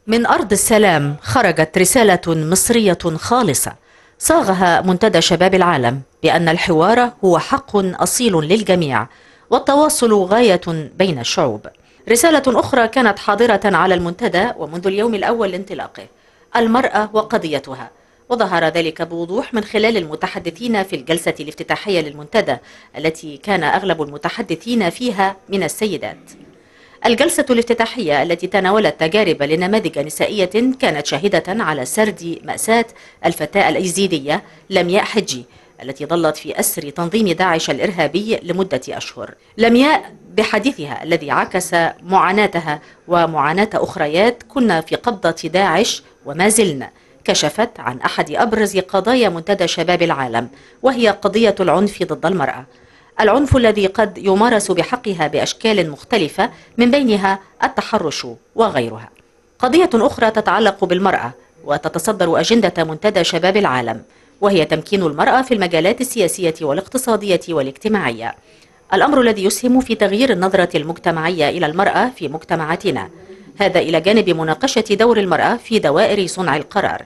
من أرض السلام خرجت رسالة مصرية خالصة صاغها منتدى شباب العالم بأن الحوار هو حق أصيل للجميع والتواصل غاية بين الشعوب رسالة أخرى كانت حاضرة على المنتدى ومنذ اليوم الأول لانطلاقه المرأة وقضيتها وظهر ذلك بوضوح من خلال المتحدثين في الجلسة الافتتاحية للمنتدى التي كان أغلب المتحدثين فيها من السيدات الجلسة الافتتاحية التي تناولت تجارب لنماذج نسائية كانت شاهدة على سرد مأساة الفتاة الأيزيدية لمياء حجي التي ظلت في أسر تنظيم داعش الإرهابي لمدة أشهر لمياء بحديثها الذي عكس معاناتها ومعاناة أخريات كنا في قبضة داعش وما زلنا كشفت عن أحد أبرز قضايا منتدى شباب العالم وهي قضية العنف ضد المرأة العنف الذي قد يمارس بحقها بأشكال مختلفة من بينها التحرش وغيرها قضية أخرى تتعلق بالمرأة وتتصدر أجندة منتدى شباب العالم وهي تمكين المرأة في المجالات السياسية والاقتصادية والاجتماعية الأمر الذي يسهم في تغيير النظرة المجتمعية إلى المرأة في مجتمعاتنا هذا إلى جانب مناقشة دور المرأة في دوائر صنع القرار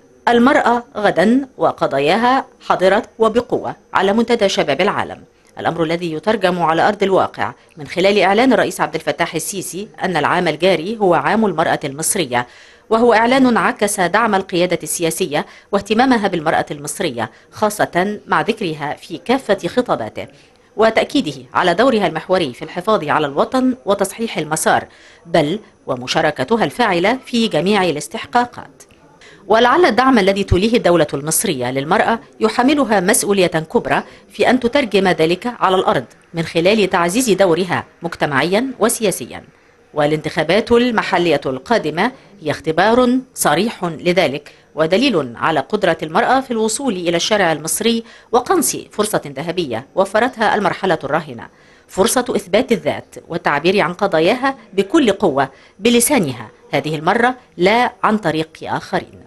المرأة غدا وقضاياها حضرت وبقوة على منتدى شباب العالم الأمر الذي يترجم على أرض الواقع من خلال إعلان الرئيس عبد الفتاح السيسي أن العام الجاري هو عام المرأة المصرية وهو إعلان عكس دعم القيادة السياسية واهتمامها بالمرأة المصرية خاصة مع ذكرها في كافة خطاباته وتأكيده على دورها المحوري في الحفاظ على الوطن وتصحيح المسار بل ومشاركتها الفاعلة في جميع الاستحقاقات ولعل الدعم الذي توليه الدولة المصرية للمرأة يحملها مسؤولية كبرى في أن تترجم ذلك على الأرض من خلال تعزيز دورها مجتمعيا وسياسيا والانتخابات المحلية القادمة هي اختبار صريح لذلك ودليل على قدرة المرأة في الوصول إلى الشارع المصري وقنص فرصة ذهبية وفرتها المرحلة الراهنة فرصة إثبات الذات والتعبير عن قضاياها بكل قوة بلسانها هذه المرة لا عن طريق آخرين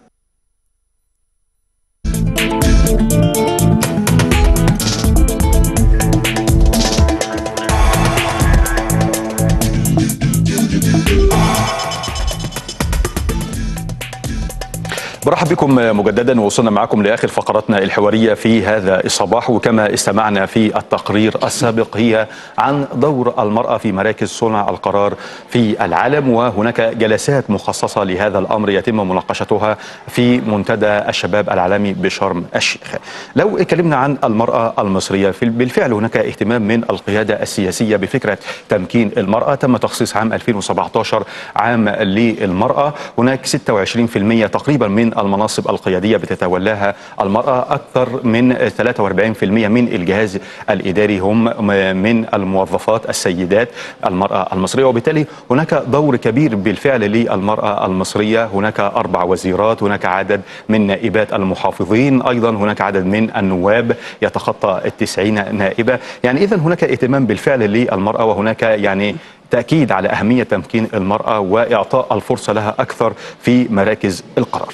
برحب بكم مجددا ووصلنا معكم لاخر فقراتنا الحواريه في هذا الصباح وكما استمعنا في التقرير السابق هي عن دور المراه في مراكز صنع القرار في العالم وهناك جلسات مخصصه لهذا الامر يتم مناقشتها في منتدى الشباب العالمي بشرم الشيخ. لو اتكلمنا عن المراه المصريه بالفعل هناك اهتمام من القياده السياسيه بفكره تمكين المراه تم تخصيص عام 2017 عام للمراه هناك 26% تقريبا من المناصب القيادية بتتولاها المرأة أكثر من 43% من الجهاز الإداري هم من الموظفات السيدات المرأة المصرية وبالتالي هناك دور كبير بالفعل للمرأة المصرية هناك أربع وزيرات هناك عدد من نائبات المحافظين أيضا هناك عدد من النواب يتخطى التسعين نائبة يعني إذا هناك اهتمام بالفعل للمرأة وهناك يعني تأكيد على أهمية تمكين المرأة وإعطاء الفرصة لها أكثر في مراكز القرار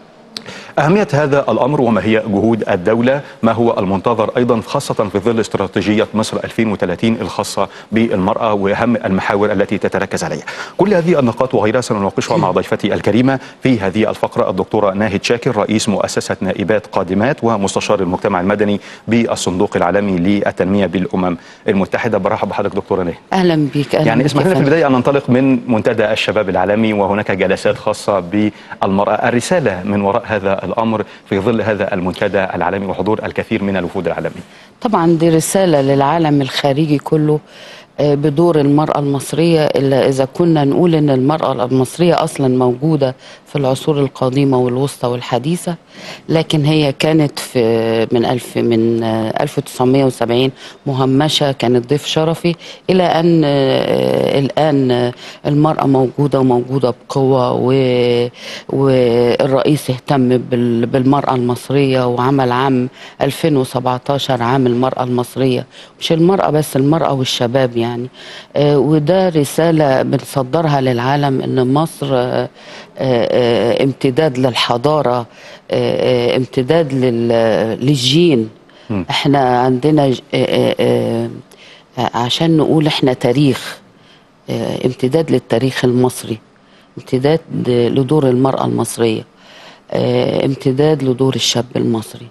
أهمية هذا الأمر وما هي جهود الدولة ما هو المنتظر أيضا خاصة في ظل استراتيجية مصر 2030 الخاصة بالمرأة وأهم المحاور التي تتركز عليها كل هذه النقاط وغيرها سنناقشها مع ضيفتي الكريمة في هذه الفقرة الدكتورة ناهد شاكر رئيس مؤسسة نائبات قادمات ومستشار المجتمع المدني بالصندوق العالمي للتنمية بالأمم المتحدة برحب بحضرتك دكتورة ناهد أهلا بك أهلا يعني اسمح لنا في البداية أن ننطلق من منتدى الشباب العالمي وهناك جلسات خاصة بالمرأة الرسالة من وراء هذا الامر في ظل هذا المنتدى العالمي وحضور الكثير من الوفود العالميه. طبعا دي رساله للعالم الخارجي كله بدور المرأة المصرية إلا إذا كنا نقول إن المرأة المصرية أصلا موجودة في العصور القديمة والوسطى والحديثة لكن هي كانت في من ألف من 1970 مهمشة كانت ضيف شرفي إلى أن الآن المرأة موجودة وموجودة بقوة والرئيس اهتم بالمرأة المصرية وعمل عام 2017 عام المرأة المصرية مش المرأة بس المرأة والشباب يعني يعني آه وده رسالة بنصدرها للعالم ان مصر آه آه امتداد للحضارة امتداد للجين م. احنا عندنا عشان نقول احنا تاريخ امتداد للتاريخ المصري امتداد لدور المرأة المصرية آه، امتداد لدور الشاب المصري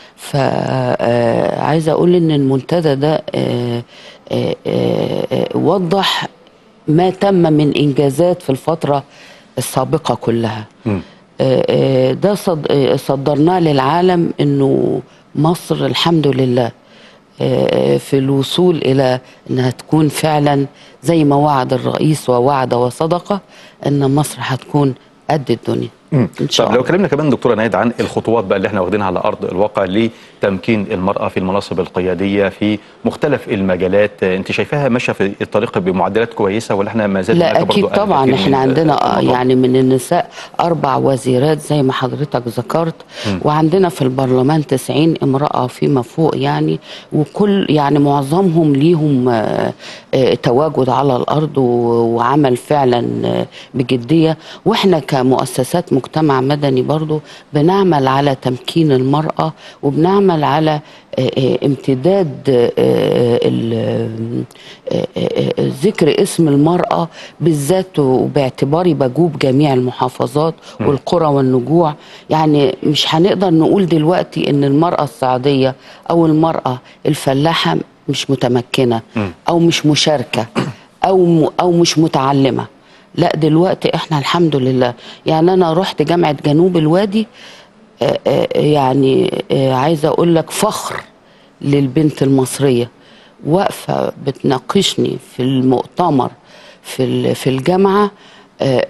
فعايزة أقول إن المنتدى ده آه، آه، آه، وضح ما تم من إنجازات في الفترة السابقة كلها مم. آه، آه، ده صد- آه، صدرناه للعالم انه مصر الحمد لله آه، في الوصول الى انها تكون فعلا زي ما وعد الرئيس ووعد وصدق ان مصر هتكون قد الدنيا مم. ان شاء طب لو الله كلمنا كمان دكتوره نايد عن الخطوات بقى اللي احنا واخدينها على ارض الواقع لتمكين المراه في المناصب القياديه في مختلف المجالات آه، انت شايفاها ماشيه في الطريق بمعدلات كويسه ولا احنا ما زال لا هناك برضو اكيد طبعا الكثير احنا من عندنا آه، الموضوع؟ يعني من النساء اربع وزيرات زي ما حضرتك ذكرت وعندنا في البرلمان 90 امراه فيما فوق يعني وكل يعني معظمهم ليهم آه، آه، تواجد على الارض و- وعمل فعلا آه، بجديه واحنا كمؤسسات مجتمع مدني برضو بنعمل على تمكين المراه وبنعمل على آه، آه، امتداد آه، آه، ال- آه، آه، آه، ذكر اسم المرأة بالذات وباعتباري بجوب جميع المحافظات والقرى والنجوع يعني مش هنقدر نقول دلوقتي ان المرأة الصعيدية او المرأة الفلاحة مش متمكنة او مش مشاركة او م- او مش متعلمة لا دلوقتي احنا الحمد لله يعني انا رحت جامعة جنوب الوادي آه، آه، يعني آه، عايزه اقول لك فخر للبنت المصريه واقفه بتناقشني في المؤتمر في ال- في الجامعه آه،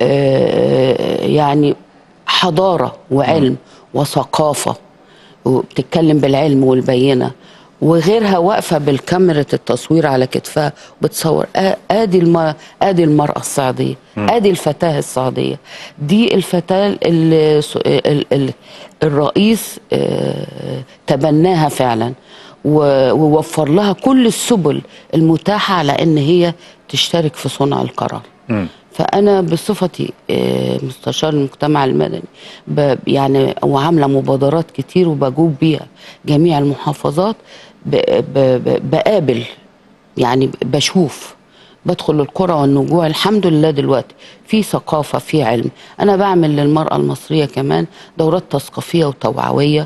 آه، يعني حضاره وعلم وثقافه وبتتكلم بالعلم والبينه وغيرها واقفه بالكاميرا التصوير على كتفها بتصور آ- ادي الم... ادي المراه الصعيديه ادي الفتاه الصعيديه دي الفتاه اللي س- ال... ال... الرئيس آه، تبناها فعلا و- ووفر لها كل السبل المتاحه على ان هي تشترك في صنع القرار مم. فانا بصفتي آه، مستشار المجتمع المدني ب- يعني وعامله مبادرات كتير وبجوب بيها جميع المحافظات ب- ب- ب- بقابل يعني بشوف بدخل القرى والنجوع الحمد لله دلوقتي في ثقافه في علم انا بعمل للمراه المصريه كمان دورات تثقيفيه وتوعويه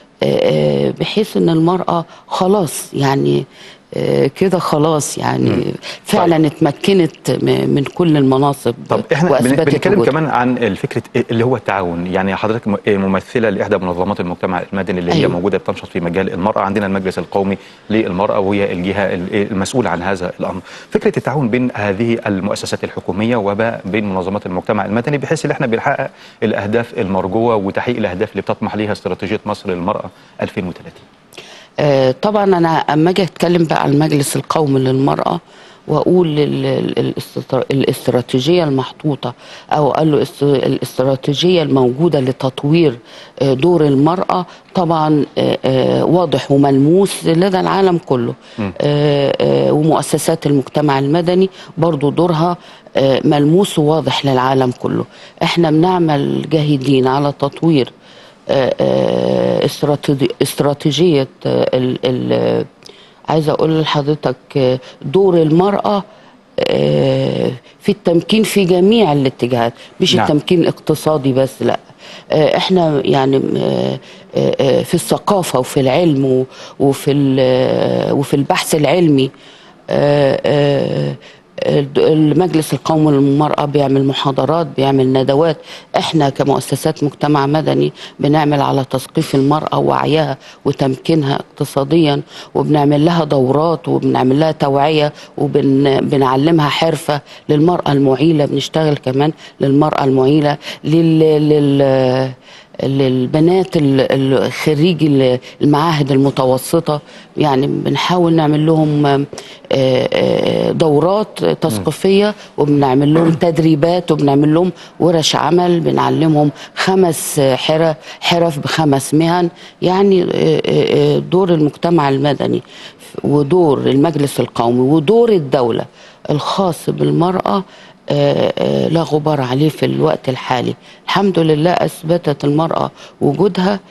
آه، آه، بحيث ان المراه خلاص يعني آه، كده خلاص يعني فعلا اتمكنت م- من كل المناصب طب احنا بن- وأثبتت بنتكلم وجودها. كمان عن الفكره اللي هو التعاون يعني حضرتك م- ممثله لاحدى منظمات المجتمع المدني اللي هي أيوة. موجوده بتنشط في مجال المراه عندنا المجلس القومي للمراه وهي الجهه ال- المسؤوله عن هذا الامر فكره التعاون بين هذه المؤسسات الحكوميه وبين منظمات المجتمع المدني بحيث ان احنا بنحقق الاهداف المرجوه وتحقيق الاهداف اللي بتطمح ليها استراتيجيه مصر للمراه 2030 آه، طبعا انا اما اجي اتكلم بقى على المجلس القومي للمراه واقول ال- ال- الاسترا- الاستراتيجيه المحطوطه او قال له است- الاستراتيجيه الموجوده لتطوير آه، دور المراه طبعا آه، آه، واضح وملموس لدى العالم كله آه، آه، ومؤسسات المجتمع المدني برضو دورها آه، ملموس وواضح للعالم كله احنا بنعمل جاهدين على تطوير آه، آه، استراتيجي- استراتيجية آه، ال- ال- عايزة أقول لحضرتك آه، دور المرأة آه، في التمكين في جميع الاتجاهات مش نعم. نعم. التمكين الاقتصادي بس لا آه، احنا يعني آه، آه، آه، في الثقافة وفي العلم و- وفي ال- آه، وفي البحث العلمي آه، آه، المجلس القومي للمرأة بيعمل محاضرات بيعمل ندوات احنا كمؤسسات مجتمع مدني بنعمل على تثقيف المرأة ووعيها وتمكينها اقتصاديا وبنعمل لها دورات وبنعمل لها توعية وبنعلمها حرفة للمرأة المعيلة بنشتغل كمان للمرأة المعيلة لل, لل للبنات ال- ال- خريجي ال- المعاهد المتوسطة يعني بنحاول نعمل لهم آه، آه، دورات تثقيفية وبنعمل لهم تدريبات وبنعمل لهم ورش عمل بنعلمهم خمس حرف حرف بخمس مهن يعني آه، آه، دور المجتمع المدني ودور المجلس القومي ودور الدولة الخاص بالمرأة آه، آه، لا غبار عليه في الوقت الحالي الحمد لله أثبتت المرأة وجودها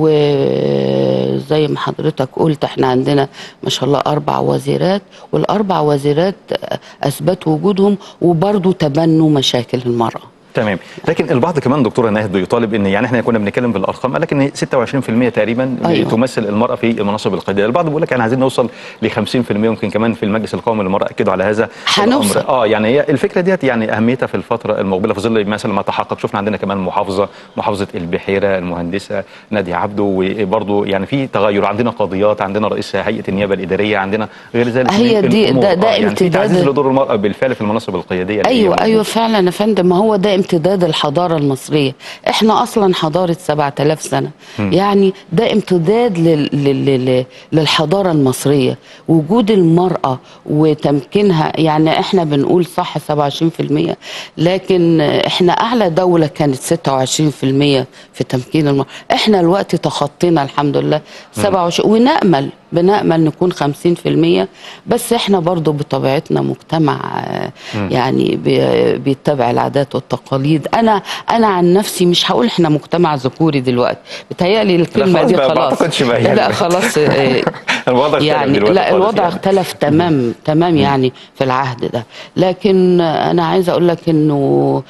وزي ما حضرتك قلت احنا عندنا ما شاء الله أربع وزيرات والأربع وزيرات أثبتوا وجودهم وبرضو تبنوا مشاكل المرأة تمام لكن البعض كمان دكتوره ناهد بيطالب ان يعني احنا كنا بنتكلم بالارقام قال لك ان 26% تقريبا أيوة. تمثل المراه في المناصب القياديه البعض بيقول لك احنا عايزين نوصل ل 50% يمكن كمان في المجلس القومي للمراه اكدوا على هذا هنوصل. الامر اه يعني هي الفكره ديت يعني اهميتها في الفتره المقبله في ظل مثلا ما تحقق شفنا عندنا كمان محافظه محافظه البحيره المهندسه ناديه عبده وبرضه يعني في تغير عندنا قاضيات عندنا رئيس هيئه النيابه الاداريه عندنا غير ذلك هي من دي- الأمور. ده- ده آه، يعني في امتداد- تعزيز لدور المراه بالفعل في المناصب القياديه اللي هي ايوه موجودة. ايوه فعلا يا فندم ما هو ده امتداد الحضاره المصريه احنا اصلا حضاره 7000 سنه يعني ده امتداد لل... لل... لل... للحضاره المصريه وجود المراه وتمكينها يعني احنا بنقول صح 27% لكن احنا اعلى دوله كانت 26% في تمكين المراه احنا الوقت تخطينا الحمد لله 27 ونامل بنامل نكون 50% بس احنا برضو بطبيعتنا مجتمع آه، يعني بي- بيتبع العادات والتقاليد انا انا عن نفسي مش هقول احنا مجتمع ذكوري دلوقتي بتهيألي الكلمه خلاص دي بقى، ما خلاص أعتقدش بقى لا, يعني. لا خلاص آه، الوضع اختلف يعني دلوقتي لا خالص الوضع يعني. اختلف تمام تمام يعني في العهد ده لكن انا عايزه اقول لك انه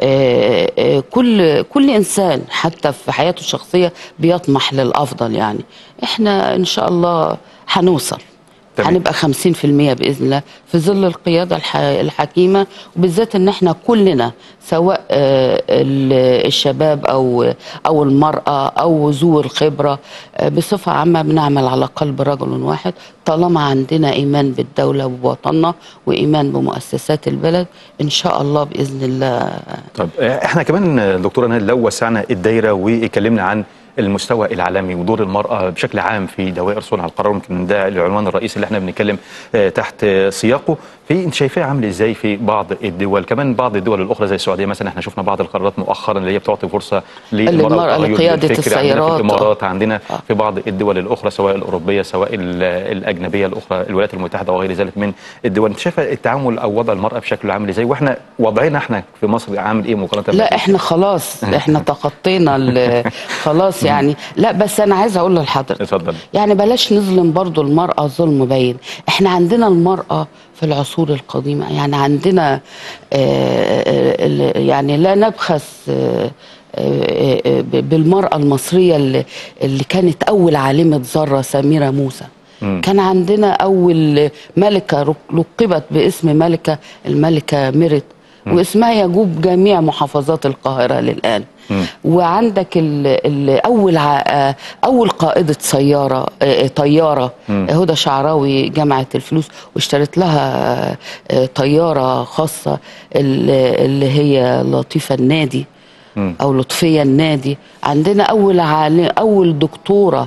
آه، آه، كل كل انسان حتى في حياته الشخصيه بيطمح للافضل يعني احنا ان شاء الله هنوصل تمام. هنبقى 50% باذن الله في ظل القياده الح- الحكيمه وبالذات ان احنا كلنا سواء آه، ال- الشباب او او المراه او ذو الخبره آه، بصفه عامه بنعمل على قلب رجل واحد طالما عندنا ايمان بالدوله وبوطننا وايمان بمؤسسات البلد ان شاء الله باذن الله طب آه، احنا كمان دكتوره نهاد لو وسعنا الدايره واتكلمنا عن المستوى العالمي ودور المرأة بشكل عام في دوائر صنع القرار يمكن ده العنوان الرئيسي اللي احنا بنتكلم آه، تحت آه، سياقه في انت شايفاه عامل ازاي في بعض الدول كمان بعض الدول الاخرى زي السعوديه مثلا احنا شفنا بعض القرارات مؤخرا اللي هي بتعطي فرصه للمرأة والتغير لقيادة بالفكر. عندنا السيارات. في الامارات عندنا آه. في بعض الدول الاخرى سواء الاوروبيه سواء ال- الاجنبيه الاخرى الولايات المتحده وغير ذلك من الدول انت شايفه التعامل او وضع المراه بشكل عامل ازاي واحنا وضعنا احنا في مصر عامل ايه مقارنه لا بال- احنا خلاص احنا تخطينا ال- خلاص يعني لا بس انا عايزه اقول لحضرتك اتفضل يعني بلاش نظلم برضو المرأة ظلم باين احنا عندنا المرأة في العصور القديمة يعني عندنا آه، آه، ال- يعني لا نبخس آه، آه، آه، ب- بالمرأة المصرية اللي, اللي كانت أول عالمة ذرة سميرة موسى مم. كان عندنا أول ملكة رك- لقبت باسم ملكة الملكة ميرت واسمها يجوب جميع محافظات القاهرة للآن مم. وعندك ال ال أول ع- اول قائده سياره آه، طياره مم. هدى شعراوي جمعت الفلوس واشترت لها آه، طياره خاصه ال- اللي هي لطيفه النادي مم. او لطفيه النادي عندنا اول عالم اول دكتوره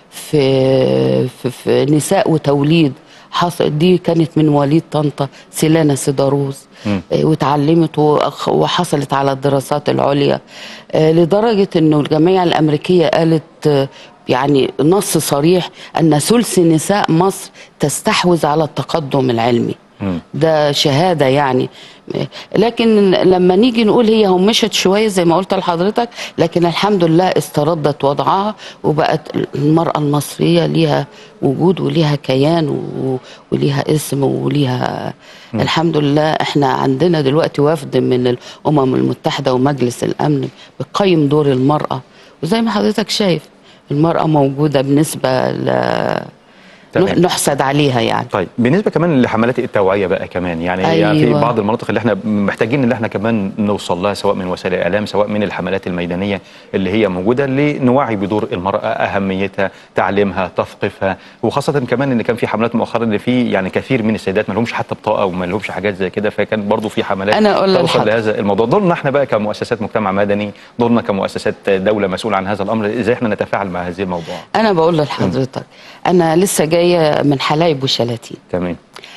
في في, في نساء وتوليد حصل دي كانت من وليد طنطا سيلانا سيداروز مم. آه، واتعلمت وأخ- وحصلت على الدراسات العليا آه، لدرجة انه الجمعية الامريكية قالت آه، يعني نص صريح ان ثلث نساء مصر تستحوذ على التقدم العلمي مم. ده شهاده يعني لكن لما نيجي نقول هي همشت شويه زي ما قلت لحضرتك لكن الحمد لله استردت وضعها وبقت المراه المصريه ليها وجود وليها كيان و- وليها اسم وليها الحمد لله احنا عندنا دلوقتي وفد من الامم المتحده ومجلس الامن بيقيم دور المراه وزي ما حضرتك شايف المراه موجوده بنسبه ل... تمام. نحسد عليها يعني طيب بالنسبه كمان لحملات التوعيه بقى كمان يعني, أيوة. يعني في أيوة. بعض المناطق اللي احنا محتاجين ان احنا كمان نوصل لها سواء من وسائل الاعلام سواء من الحملات الميدانيه اللي هي موجوده لنوعي بدور المراه اهميتها تعليمها تثقيفها وخاصه كمان ان كان في حملات مؤخرا ان في يعني كثير من السيدات ما لهمش حتى بطاقه وما لهمش حاجات زي كده فكان برضو في حملات أنا أقول توصل لحضرتك. لهذا الموضوع دورنا احنا بقى كمؤسسات مجتمع مدني دورنا كمؤسسات دوله مسؤوله عن هذا الامر ازاي احنا نتفاعل مع هذه الموضوع انا بقول لحضرتك انا لسه جايه من حلايب وشلاتين تمام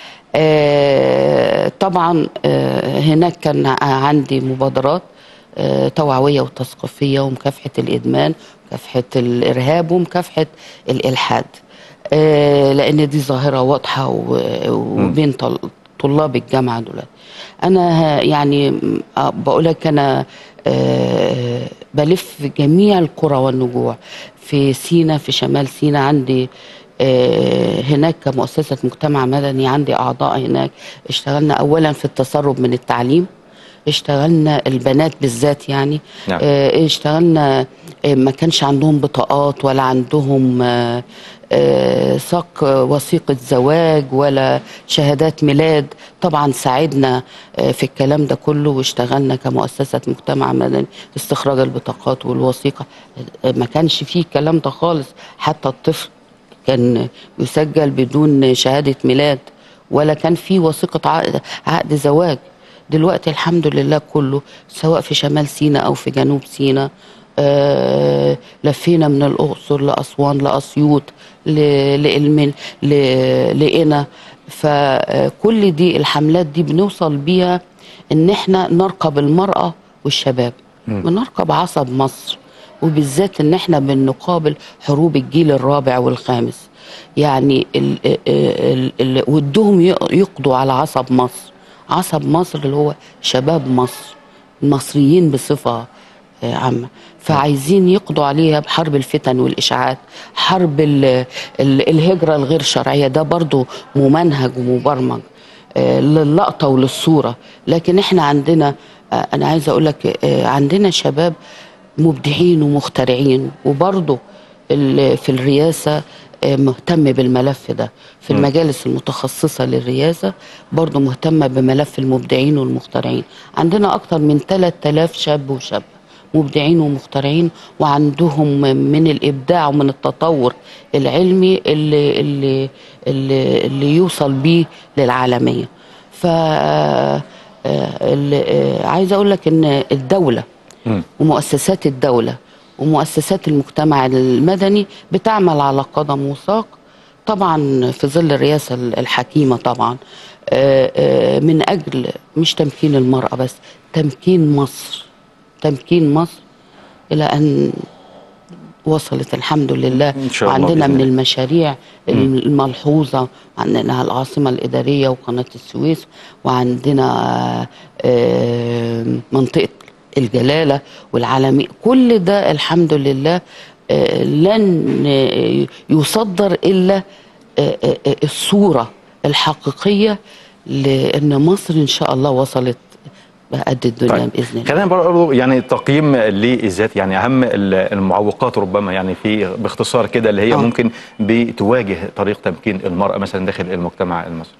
آه طبعا آه هناك كان ع- عندي مبادرات آه توعويه وتثقيفيه ومكافحه الادمان ومكافحه الارهاب ومكافحه الالحاد آه لان دي ظاهره واضحه و- وبين طل- طلاب الجامعه دول انا ه- يعني بقول لك انا آه، بلف جميع القرى والنجوع في سينا في شمال سينا عندي آه، هناك كمؤسسة مجتمع مدني عندي أعضاء هناك اشتغلنا أولا في التسرب من التعليم اشتغلنا البنات بالذات يعني نعم. آه، اشتغلنا آه، ما كانش عندهم بطاقات ولا عندهم آه، آه، صك وثيقة زواج ولا شهادات ميلاد طبعا ساعدنا آه، في الكلام ده كله واشتغلنا كمؤسسة مجتمع مدني استخراج البطاقات والوثيقة آه، ما كانش فيه الكلام ده خالص حتى الطفل كان يسجل بدون شهادة ميلاد ولا كان في وثيقة عقد, عقد زواج دلوقتي الحمد لله كله سواء في شمال سيناء أو في جنوب سيناء آه لفينا من الأقصر لأسوان لأسيوط ل- لإلمن ل- لقنا فكل دي الحملات دي بنوصل بيها إن إحنا نرقب المرأة والشباب بنرقب عصب مصر وبالذات ان احنا بنقابل حروب الجيل الرابع والخامس يعني ال ال ال ودهم ي- يقضوا على عصب مصر عصب مصر اللي هو شباب مصر المصريين بصفة آه، عامة فعايزين يقضوا عليها بحرب الفتن والإشاعات حرب ال ال الهجرة الغير شرعية ده برضو ممنهج ومبرمج آه، للقطة وللصورة لكن احنا عندنا آه، أنا عايزة أقول لك آه، عندنا شباب مبدعين ومخترعين وبرضه ال- في الرئاسة آه، مهتم بالملف ده في المجالس المتخصصة للرئاسة برضه مهتمة بملف المبدعين والمخترعين عندنا أكتر من 3000 شاب وشابة مبدعين ومخترعين وعندهم من الإبداع ومن التطور العلمي اللي, اللي, اللي, اللي يوصل بيه للعالمية ف آه، ال- آه، عايزة أقول لك إن الدولة مم. ومؤسسات الدولة ومؤسسات المجتمع المدني بتعمل على قدم وساق طبعا في ظل الرئاسة الحكيمة طبعا آه، آه، من أجل مش تمكين المرأة بس تمكين مصر تمكين مصر إلى أن وصلت الحمد لله إن شاء الله وعندنا بإذن من الله. المشاريع الملحوظة عندنا العاصمة الإدارية وقناة السويس وعندنا آه، منطقة الجلالة والعالمية كل ده الحمد لله آه، لن آه، يصدر إلا آه، آه، آه، الصورة الحقيقية لأن مصر إن شاء الله وصلت قد الدنيا طيب بإذن الله خلينا برضه يعني تقييم للذات يعني اهم ال- المعوقات ربما يعني في باختصار كده اللي هي آه. ممكن بتواجه طريق تمكين المرأة مثلا داخل المجتمع المصري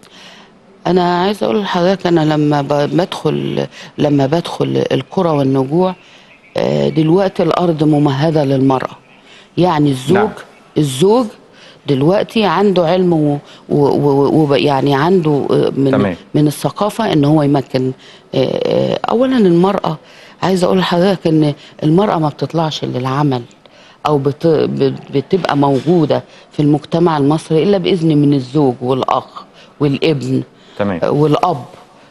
انا عايزه اقول لحضرتك انا لما ب- بدخل لما بدخل القرى والنجوع آه، دلوقتي الارض ممهده للمراه يعني الزوج نعم. نعم. الزوج دلوقتي عنده علم و- و- و- و- يعني عنده آه، من تمام. من الثقافه ان هو يمكن آه، آه، اولا المراه عايزه اقول لحضرتك ان المراه ما بتطلعش للعمل او بت... بت- بتبقى موجوده في المجتمع المصري الا باذن من الزوج والاخ والابن تمام والاب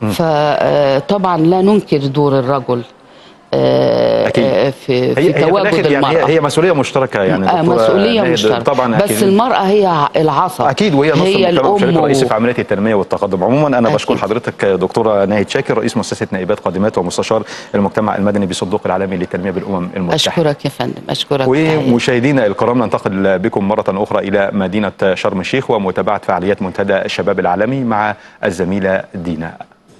فطبعا لا ننكر دور الرجل آه، أكيد. آه، في هي في هي في تواجد الآخر يعني المراه هي, هي مسؤولية مشتركة يعني آه، دكتورة مسؤوليه ناهد، مشتركه طبعا بس أكيد. المراه هي العصب اكيد وهي نص هي المجتمع وشريك الام رئيسي و- في عمليات التنميه والتقدم عموما انا أكيد. بشكر حضرتك دكتوره ناهد شاكر رئيس مؤسسه نائبات قادمات ومستشار المجتمع المدني بالصندوق العالمي للتنميه بالامم المتحده اشكرك يا فندم اشكرك تحية. ومشاهدينا الكرام ننتقل بكم مرة أخرى إلى مدينة شرم الشيخ ومتابعة فعاليات منتدى الشباب العالمي مع الزميلة دينا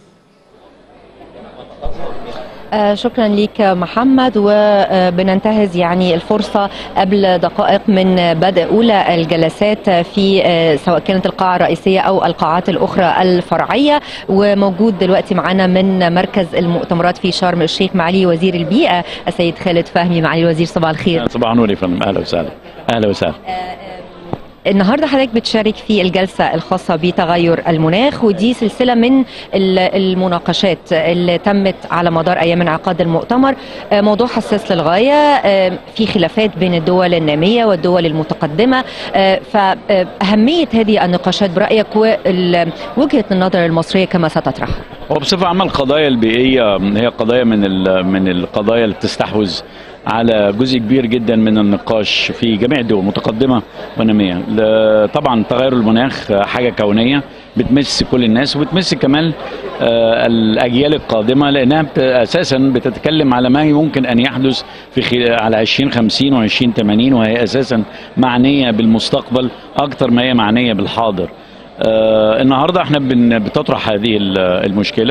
آه، شكرا لك محمد وبننتهز يعني الفرصة قبل دقائق من بدء أولى الجلسات في آه، سواء كانت القاعة الرئيسية أو القاعات الأخرى الفرعية وموجود دلوقتي معنا من مركز المؤتمرات في شرم الشيخ معالي وزير البيئة السيد خالد فهمي معالي الوزير صباح الخير صباح النور يا فندم اهلا وسهلا اهلا وسهلا النهارده حضرتك بتشارك في الجلسه الخاصه بتغير المناخ ودي سلسله من ال- المناقشات اللي تمت على مدار ايام انعقاد المؤتمر آه، موضوع حساس للغايه آه، في خلافات بين الدول الناميه والدول المتقدمه آه، فاهميه هذه النقاشات برايك ووجهه النظر المصريه كما ستطرح هو بصفه عامه القضايا البيئيه هي قضايا من ال- من القضايا اللي بتستحوذ على جزء كبير جدا من النقاش في جميع الدول متقدمه وناميه ل- طبعا تغير المناخ حاجه كونيه بتمس كل الناس وبتمس كمان آه، الاجيال القادمه لانها بت- اساسا بتتكلم على ما يمكن ان يحدث في خل- على 2050 و 2080 وهي اساسا معنيه بالمستقبل اكثر ما هي معنيه بالحاضر آه النهارده احنا بن- بتطرح هذه ال- المشكله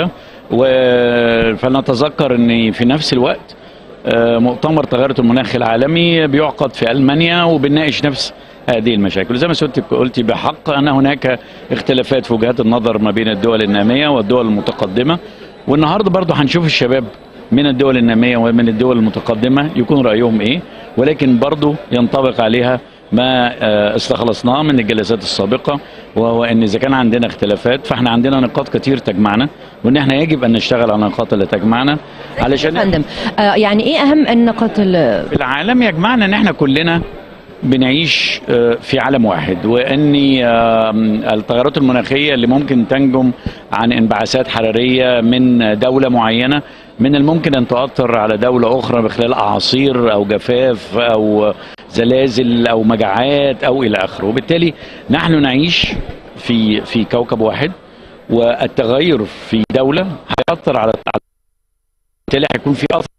و- فلنتذكر ان في نفس الوقت آه، مؤتمر تغير المناخ العالمي بيعقد في المانيا وبنناقش نفس هذه المشاكل زي ما سيادتك قلتي بحق ان هناك اختلافات في وجهات النظر ما بين الدول الناميه والدول المتقدمه والنهارده برضه هنشوف الشباب من الدول الناميه ومن الدول المتقدمه يكون رايهم ايه ولكن برضه ينطبق عليها ما آه، استخلصناه من الجلسات السابقه وهو ان اذا كان عندنا اختلافات فاحنا عندنا نقاط كتير تجمعنا وان احنا يجب ان نشتغل على النقاط اللي تجمعنا علشان فندم آه، يعني ايه اهم النقاط ال- في العالم يجمعنا ان احنا كلنا بنعيش آه، في عالم واحد وان آه، التغيرات المناخيه اللي ممكن تنجم عن انبعاثات حراريه من دوله معينه من الممكن ان تؤثر على دوله اخرى بخلال اعاصير او جفاف او زلازل او مجاعات او الى اخره وبالتالي نحن نعيش في في كوكب واحد والتغير في دوله هيأثر على على- بالتالي هيكون في اثر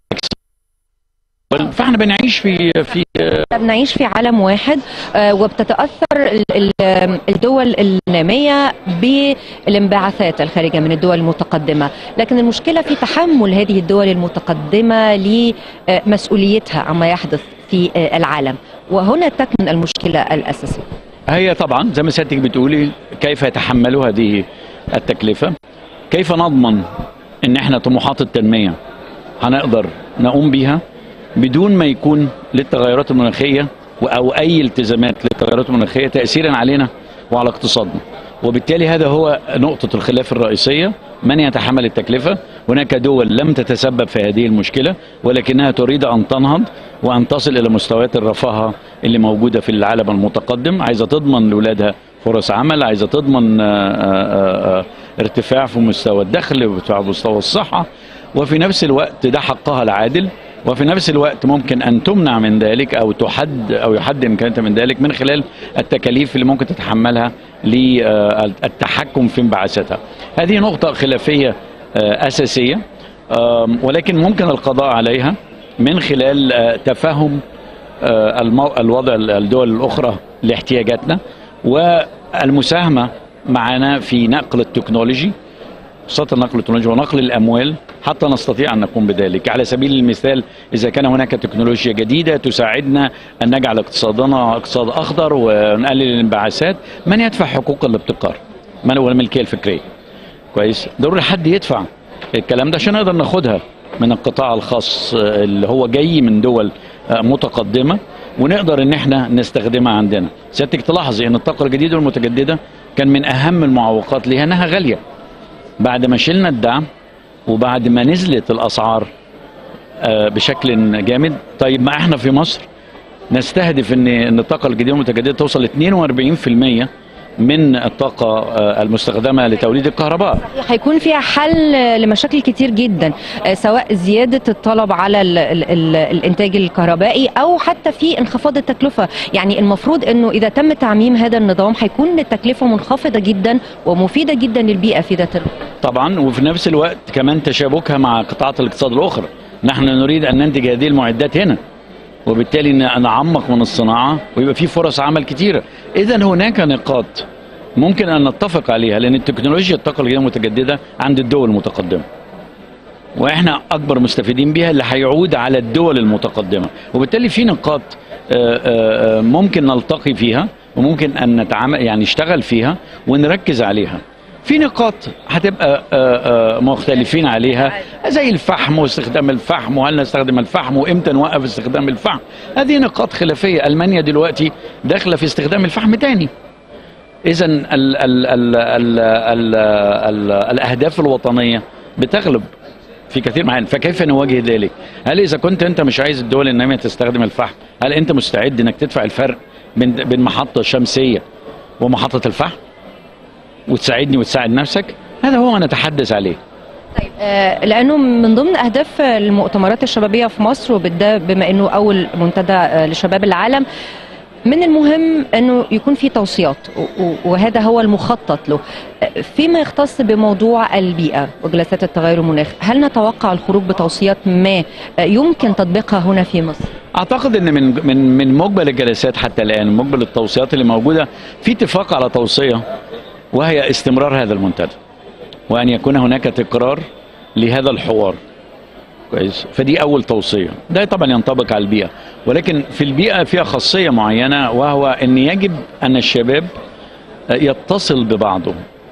فاحنا بنعيش في في بنعيش في عالم واحد آه، وبتتاثر ال- ال- الدول الناميه بالانبعاثات الخارجه من الدول المتقدمه لكن المشكله في تحمل هذه الدول المتقدمه لمسؤوليتها عما يحدث في آه، العالم وهنا تكمن المشكله الاساسيه هي طبعا زي ما سيادتك بتقولي كيف يتحملوا هذه التكلفه كيف نضمن ان احنا طموحات التنميه هنقدر نقوم بيها بدون ما يكون للتغيرات المناخيه او اي التزامات للتغيرات المناخيه تاثيرا علينا وعلى اقتصادنا وبالتالي هذا هو نقطه الخلاف الرئيسيه من يتحمل التكلفه هناك دول لم تتسبب في هذه المشكله ولكنها تريد ان تنهض وان تصل الى مستويات الرفاهه اللي موجوده في العالم المتقدم عايزه تضمن لاولادها فرص عمل عايزه تضمن آه، آه، آه، ارتفاع في مستوى الدخل وارتفاع في مستوى الصحه وفي نفس الوقت ده حقها العادل وفي نفس الوقت ممكن ان تمنع من ذلك او تحد او يحد امكانيتها من ذلك من خلال التكاليف اللي ممكن تتحملها للتحكم في انبعاثاتها. هذه نقطه خلافيه آه، اساسيه آم، ولكن ممكن القضاء عليها من خلال آه، تفهم آه، المو- الوضع الدول الاخرى لاحتياجاتنا والمساهمه معنا في نقل التكنولوجي خاصة نقل التكنولوجيا ونقل الأموال حتى نستطيع أن نقوم بذلك على سبيل المثال إذا كان هناك تكنولوجيا جديدة تساعدنا أن نجعل اقتصادنا اقتصاد أخضر ونقلل الانبعاثات من يدفع حقوق الابتكار من هو الملكية الفكرية كويس ضروري حد يدفع الكلام ده عشان نقدر ناخدها من القطاع الخاص آه، اللي هو جاي من دول آه، متقدمه ونقدر ان احنا نستخدمها عندنا سيادتك تلاحظي ان الطاقه الجديده والمتجدده كان من اهم المعوقات ليها انها غاليه بعد ما شلنا الدعم وبعد ما نزلت الاسعار آه، بشكل جامد طيب ما احنا في مصر نستهدف ان ان الطاقه الجديده والمتجدده توصل ل 42% من الطاقه آه، المستخدمه لتوليد الكهرباء هيكون فيها حل لمشاكل كتير جدا آه، سواء زيادة الطلب على ال ال ال الإنتاج الكهربائي أو حتى في انخفاض التكلفة يعني المفروض أنه إذا تم تعميم هذا النظام هيكون التكلفة منخفضة جدا ومفيدة جدا للبيئة في ذات الوقت طبعا وفي نفس الوقت كمان تشابكها مع قطاعات الاقتصاد الاخرى نحن نريد ان ننتج هذه المعدات هنا وبالتالي ن- نعمق من الصناعه ويبقى في فرص عمل كتيره اذا هناك نقاط ممكن ان نتفق عليها لان التكنولوجيا الطاقه الجديده المتجدده عند الدول المتقدمه واحنا اكبر مستفيدين بيها اللي هيعود على الدول المتقدمه وبالتالي في نقاط آه، آه، آه، ممكن نلتقي فيها وممكن ان نتعامل يعني نشتغل فيها ونركز عليها في نقاط هتبقى آه، آه، مختلفين عليها زي الفحم واستخدام الفحم وهل نستخدم الفحم وامتى نوقف استخدام الفحم هذه نقاط خلافيه المانيا دلوقتي داخله في استخدام الفحم تاني اذا ال ال ال ال ال ال ال الاهداف الوطنيه بتغلب في كثير معين فكيف نواجه ذلك هل اذا كنت انت مش عايز الدول الناميه تستخدم الفحم هل انت مستعد انك تدفع الفرق بين بين محطه شمسيه ومحطه الفحم وتساعدني وتساعد نفسك هذا هو ما نتحدث عليه طيب آه، لانه من ضمن اهداف المؤتمرات الشبابيه في مصر وبالده بما انه اول منتدى آه، لشباب العالم من المهم انه يكون في توصيات و- و- وهذا هو المخطط له آه، فيما يختص بموضوع البيئه وجلسات التغير المناخ هل نتوقع الخروج بتوصيات ما آه، يمكن تطبيقها هنا في مصر اعتقد ان من من من مجمل الجلسات حتى الان مجمل التوصيات اللي موجوده في اتفاق على توصيه وهي استمرار هذا المنتدى وان يكون هناك تكرار لهذا الحوار كويس فدي اول توصيه ده طبعا ينطبق على البيئه ولكن في البيئه فيها خاصيه معينه وهو ان يجب ان الشباب يتصل ببعضه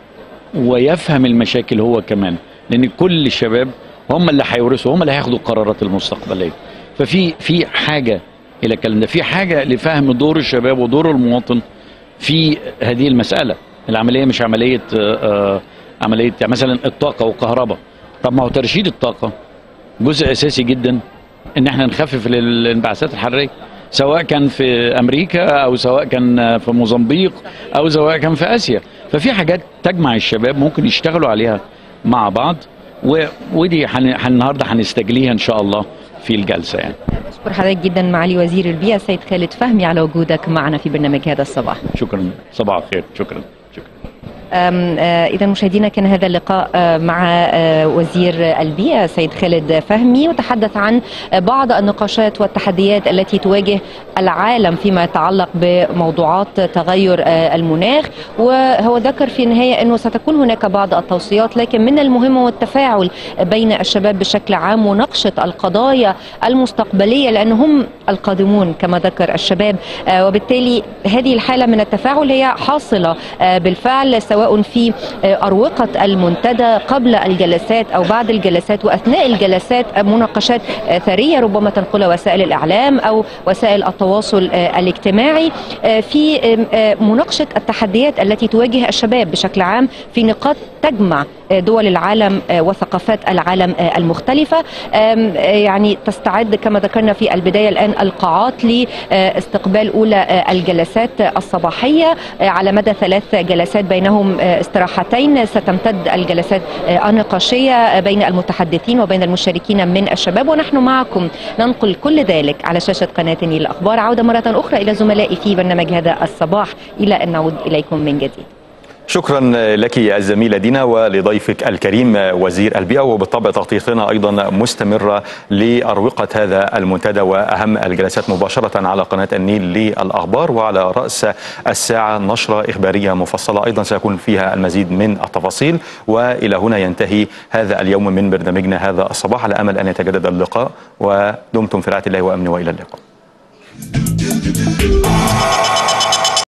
ويفهم المشاكل هو كمان لان كل الشباب هم اللي هيورثوا هم اللي هياخدوا القرارات المستقبليه ففي في حاجه الى الكلام ده في حاجه لفهم دور الشباب ودور المواطن في هذه المساله العمليه مش عمليه آه، آه، عمليه يعني مثلا الطاقه والكهرباء طب ما هو ترشيد الطاقه جزء اساسي جدا ان احنا نخفف الانبعاثات الحراريه سواء كان في امريكا او سواء كان في موزمبيق او سواء كان في اسيا ففي حاجات تجمع الشباب ممكن يشتغلوا عليها مع بعض و... ودي حن... حن- النهارده هنستجليها ان شاء الله في الجلسه يعني بشكر حضرتك جدا معالي وزير البيئة سيد خالد فهمي على وجودك معنا في برنامج هذا الصباح شكرا صباح الخير شكرا شكرا إذا مشاهدينا كان هذا اللقاء آه، مع آه، وزير البيئة سيد خالد فهمي وتحدث عن آه، بعض النقاشات والتحديات التي تواجه العالم فيما يتعلق بموضوعات تغير آه، المناخ وهو ذكر في النهاية أنه ستكون هناك بعض التوصيات لكن من المهم هو التفاعل بين الشباب بشكل عام مناقشة القضايا المستقبلية لأن هم القادمون كما ذكر الشباب آه، وبالتالي هذه الحالة من التفاعل هي حاصلة آه، بالفعل سواء في آه، أروقة المنتدى قبل الجلسات أو بعد الجلسات وأثناء الجلسات آه، مناقشات آه، ثرية ربما تنقلها وسائل الإعلام أو وسائل التواصل آه، الاجتماعي آه، في آه، آه، مناقشة التحديات التي تواجه الشباب بشكل عام في نقاط تجمع آه، دول العالم آه، وثقافات العالم آه، المختلفة آم، آه، يعني تستعد كما ذكرنا في البداية الآن القاعات لاستقبال أولى آه، الجلسات الصباحية آه، على مدى ثلاث جلسات بينهم آه، استراحتين ستمتد الجلسات آه، النقاشية آه، بين المتحدثين وبين المشاركين من الشباب ونحن معكم ننقل كل ذلك على شاشة قناة النيل الأخبار عودة مرة أخرى إلى زملائي في برنامج هذا الصباح إلى أن نعود إليكم من جديد شكرا لك الزميلة دينا ولضيفك الكريم وزير البيئة وبالطبع تغطيتنا أيضا مستمرة لأروقة هذا المنتدى وأهم الجلسات مباشرة على قناة النيل للأخبار وعلى رأس الساعة نشرة إخبارية مفصلة أيضا سيكون فيها المزيد من التفاصيل وإلى هنا ينتهي هذا اليوم من برنامجنا هذا الصباح على أمل أن يتجدد اللقاء ودمتم في رعاية الله وأمنه وإلى اللقاء